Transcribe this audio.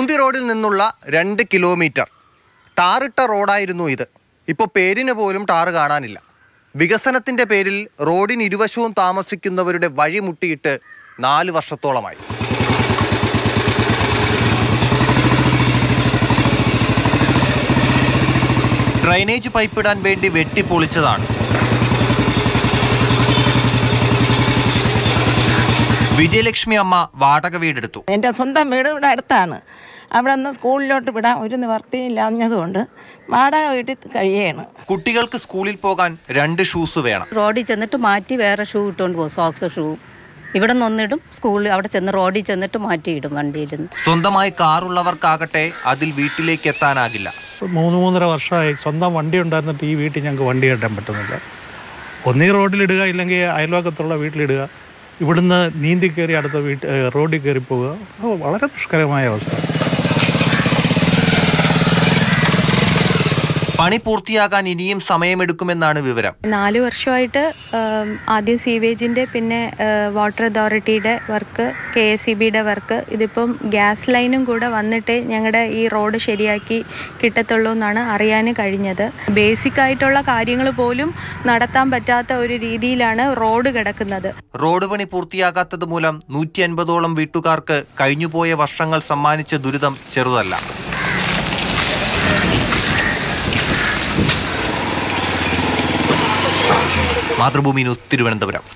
പൂന്തി റോഡിൽ നിന്നുള്ള രണ്ട് കിലോമീറ്റർ ടാറിട്ട റോഡായിരുന്നു ഇത് ഇപ്പോൾ പേരിന് പോലും ടാറ് കാണാനില്ല വികസനത്തിന്റെ പേരിൽ റോഡിന് ഇരുവശവും താമസിക്കുന്നവരുടെ വഴി മുട്ടിയിട്ട് നാല് വർഷത്തോളമായി ഡ്രൈനേജ് പൈപ്പിടാൻ വേണ്ടി വെട്ടിപ്പൊളിച്ചതാണ് വിജയലക്ഷ്മി അമ്മ വാടക വീടെടുത്തു എൻ്റെ സ്വന്തം വീട് ഇവിടെ അടുത്താണ് അവിടെ നിന്ന് സ്കൂളിലോട്ട് വിടാൻ ഒരു നിവർത്തിയില്ലാഞ്ഞതുകൊണ്ട് വാടക വീട്ടിൽ കഴിയാണ് കുട്ടികൾക്ക് സ്കൂളിൽ പോകാൻ രണ്ട് ഷൂസ് വേണം റോഡിൽ ചെന്നിട്ട് മാറ്റി വേറെ ഷൂ ഇട്ടുകൊണ്ട് പോകും സോക്സ് ഷൂ ഇവിടെ നിന്നിടും സ്കൂളിൽ അവിടെ ചെന്ന് റോഡിൽ ചെന്നിട്ട് മാറ്റിയിടും വണ്ടിയിൽ നിന്ന് സ്വന്തമായി കാറുള്ളവർക്കാകട്ടെ അതിൽ വീട്ടിലേക്ക് എത്താനാകില്ല മൂന്ന് മൂന്നര വർഷമായി സ്വന്തം വണ്ടി ഉണ്ടായിരുന്നിട്ട് ഈ വീട്ടിൽ ഞങ്ങൾക്ക് വണ്ടി കെട്ടാൻ പറ്റുന്നില്ല ഒന്നീ റോഡിലിടുക ഇല്ലെങ്കിൽ അയൽവക്കത്തുള്ള വീട്ടിലിടുക ഇവിടുന്ന് നീന്തി കയറി അടുത്ത വീട്ട് ഏ, റോഡിൽ കയറി പോവുക അത് വളരെ ദുഷ്കരമായ അവസ്ഥ പണി പൂർത്തിയാകാൻ ഇനിയും സമയമെടുക്കുമെന്നാണ് വിവരം നാല് വർഷമായിട്ട് ആം, ആദ്യം സീവേജിൻ്റെ പിന്നെ ആ, വാട്ടർ അതോറിറ്റിയുടെ വർക്ക് കെ എസ് സി ബിയുടെ വർക്ക് ഇതിപ്പം ഗ്യാസ് ലൈനും കൂടെ വന്നിട്ടേ ഞങ്ങളുടെ ഈ റോഡ് ശരിയാക്കി കിട്ടത്തുള്ളൂ എന്നാണ് അറിയാൻ കഴിഞ്ഞത് ബേസിക് ആയിട്ടുള്ള കാര്യങ്ങൾ പോലും നടത്താൻ പറ്റാത്ത ഒരു രീതിയിലാണ് റോഡ് കിടക്കുന്നത് റോഡ് പണി പൂർത്തിയാകാത്തത് മൂലം നൂറ്റി അൻപതോളം വീട്ടുകാർക്ക് കഴിഞ്ഞുപോയ വർഷങ്ങൾ സമ്മാനിച്ച ദുരിതം ചെറുതല്ല മാതൃഭൂമി ന്യൂസ് തിരുവനന്തപുരം